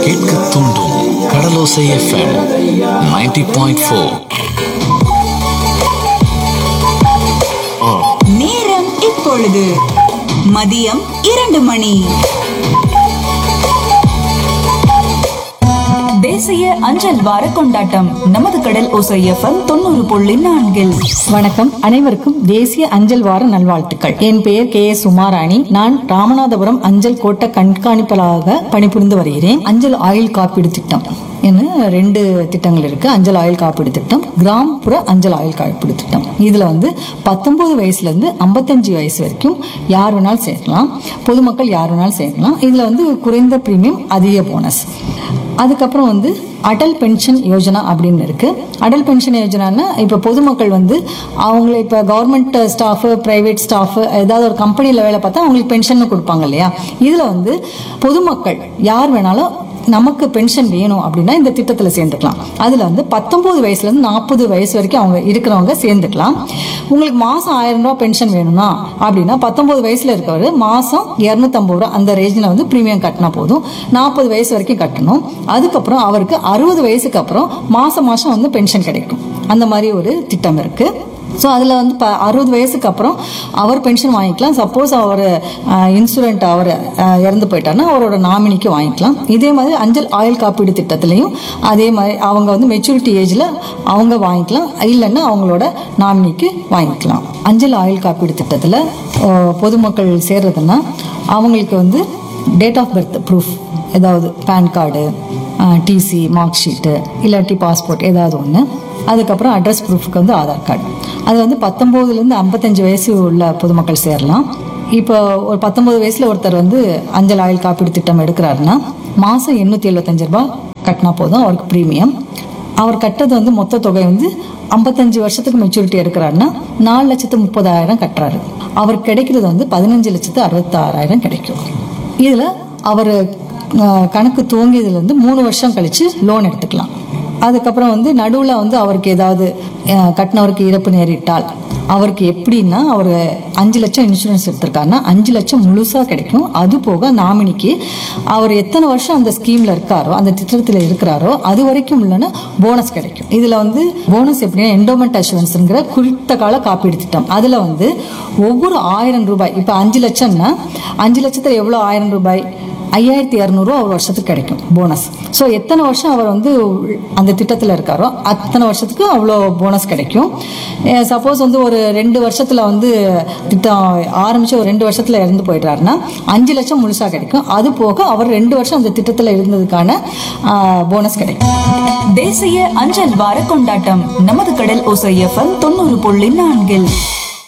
கேட்க தூண்டும் கடலோசை FM 90.4 point four நேரம் இப்பொழுது மதியம் இரண்டு மணி தேசிய அஞ்சல் வார கொண்டாட்டம் நமது கடல் ஓசை எஃப்எம் தொண்ணூறு புள்ளி நான்கில் வணக்கம் அனைவருக்கும் தேசிய அஞ்சல் வார நல்வாழ்த்துக்கள் என் பெயர் கே எஸ் உமாராணி நான் ராமநாதபுரம் அஞ்சல் கோட்ட கண்காணிப்பாளராக பணிபுரிந்து வருகிறேன் அஞ்சல் ஆயுள் காப்பீடு திட்டம் என்ன ரெண்டு திட்டங்கள் இருக்கு அஞ்சல் ஆயுள் காப்பீடு திட்டம் கிராமப்புற அஞ்சல் ஆயுள் காப்பீடு திட்டம் இதுல வந்து பத்தொன்பது வயசுல இருந்து ஐம்பத்தஞ்சு வயசு வரைக்கும் யார் வேணாலும் சேர்க்கலாம் பொதுமக்கள் யார் வேணாலும் சேர்க்கலாம் இதுல வந்து குறைந்த பிரீமியம் அதிக போனஸ் அதுக்கப்புறம் வந்து அடல் பென்ஷன் யோஜனா அப்படின்னு இருக்கு அடல் பென்ஷன் யோஜனான்னா இப்போ பொதுமக்கள் வந்து அவங்கள இப்போ கவர்மெண்ட் ஸ்டாஃப் பிரைவேட் ஸ்டாஃப் ஏதாவது ஒரு கம்பெனியில் வேலை பார்த்தா அவங்களுக்கு பென்ஷன் கொடுப்பாங்க இல்லையா இதில் வந்து பொதுமக்கள் யார் வேணாலும் நமக்கு பென்ஷன் வேணும் அப்படின்னா இந்த திட்டத்தில் சேர்ந்துக்கலாம் அதில் வந்து பத்தொன்பது வயசுலேருந்து நாற்பது வயசு வரைக்கும் அவங்க இருக்கிறவங்க சேர்ந்துக்கலாம் உங்களுக்கு மாதம் ஆயிரம் ரூபாய் பென்ஷன் வேணும்னா அப்படின்னா பத்தொன்பது வயசுல இருக்கவர் மாதம் இரநூத்தம்பது ரூபா அந்த ரேஞ்சில் வந்து ப்ரீமியம் கட்டினா போதும் நாற்பது வயசு வரைக்கும் கட்டணும் அதுக்கப்புறம் அவருக்கு அறுபது வயசுக்கு அப்புறம் மாதம் மாதம் வந்து பென்ஷன் கிடைக்கும் அந்த மாதிரி ஒரு திட்டம் இருக்குது ஸோ அதில் வந்து இப்போ அறுபது வயசுக்கு அப்புறம் அவர் பென்ஷன் வாங்கிக்கலாம் சப்போஸ் அவர் இன்சூரண்ட் அவர் அஹ், இறந்து போயிட்டாருன்னா அவரோட நாமினிக்கு வாங்கிக்கலாம் இதே மாதிரி அஞ்சல் ஆயுள் காப்பீடு திட்டத்துலையும் அதே மாதிரி அவங்க வந்து மெச்சூரிட்டி ஏஜில் அவங்க வாங்கிக்கலாம் இல்லைன்னா அவங்களோட நாமினிக்கு வாங்கிக்கலாம் அஞ்சல் ஆயுள் காப்பீடு திட்டத்தில் பொதுமக்கள் சேர்றதுன்னா அவங்களுக்கு வந்து டேட் ஆஃப் பர்த் ப்ரூஃப் ஏதாவது PAN card TC mark sheet இல்லாட்டி பாஸ்போர்ட் ஏதாவது ஒன்று அதுக்கப்புறம் அட்ரஸ் ப்ரூஃப்க்கு வந்து ஆதார் கார்டு அது வந்து பத்தொம்போதுலேருந்து ஐம்பத்தஞ்சு வயசு உள்ள பொதுமக்கள் சேரலாம் இப்போ ஒரு பத்தொன்பது வயசில் ஒருத்தர் வந்து அஞ்சல் ஆயுள் காப்பீடு திட்டம் எடுக்கிறாருன்னா மாதம் எண்ணூற்றி எழுபத்தஞ்சு ரூபாய் கட்டினா போதும் அவருக்கு ப்ரீமியம் அவர் கட்டது வந்து மொத்த தொகை வந்து ஐம்பத்தஞ்சு வருஷத்துக்கு மெச்சூரிட்டி எடுக்கிறாருன்னா நாலு லட்சத்து முப்பதாயிரம் கட்டுறாரு அவருக்கு கிடைக்கிறது வந்து பதினஞ்சு லட்சத்து அறுபத்தாறாயிரம் கிடைக்கும் இதில் அவர் கணக்கு துவங்கியதுலேருந்து மூணு வருஷம் கழிச்சு லோன் எடுத்துக்கலாம் அதுக்கப்புறம் வந்து நடுவில் வந்து அவருக்கு ஏதாவது அஹ், கட்டினவருக்கு இறப்பு நேரிட்டால் அவருக்கு எப்படின்னா அவர் அஞ்சு லட்சம் இன்சூரன்ஸ் எடுத்திருக்காருன்னா அஞ்சு லட்சம் முழுசாக கிடைக்கும் அது போக நாமினிக்கு அவர் எத்தனை வருஷம் அந்த ஸ்கீமில் இருக்காரோ அந்த திட்டத்தில் இருக்கிறாரோ அது வரைக்கும் இல்லைன்னா போனஸ் கிடைக்கும் இதில் வந்து போனஸ் எப்படின்னா என்டோமெண்ட் அஷூரன்ஸுங்கிற குறித்த கால காப்பீடு திட்டம் அதில் வந்து ஒவ்வொரு ஆயிரம் ரூபாய் இப்போ அஞ்சு லட்சம்னா அஞ்சு லட்சத்தில் எவ்வளோ ஆயிரம் ரூபாய் ஐயாயிரத்தி இரநூறுவா ஒரு வருஷத்துக்கு கிடைக்கும் போனஸ் ஸோ எத்தனை வருஷம் அவர் வந்து அந்த திட்டத்தில் இருக்காரோ அத்தனை வருஷத்துக்கு அவ்வளோ போனஸ் கிடைக்கும் சப்போஸ் வந்து ஒரு ரெண்டு வருஷத்தில் வந்து திட்டம் ஆரம்பித்து ஒரு ரெண்டு வருஷத்தில் இறந்து போயிட்டாருன்னா அஞ்சு லட்சம் முழுசாக கிடைக்கும் அது போக அவர் ரெண்டு வருஷம் அந்த திட்டத்தில் இருந்ததுக்கான போனஸ் கிடைக்கும் தேசிய அஞ்சல் வார கொண்டாட்டம் நமது கடல் ஓசை எஃப்எம் தொண்ணூறு புள்ளி நான்கில்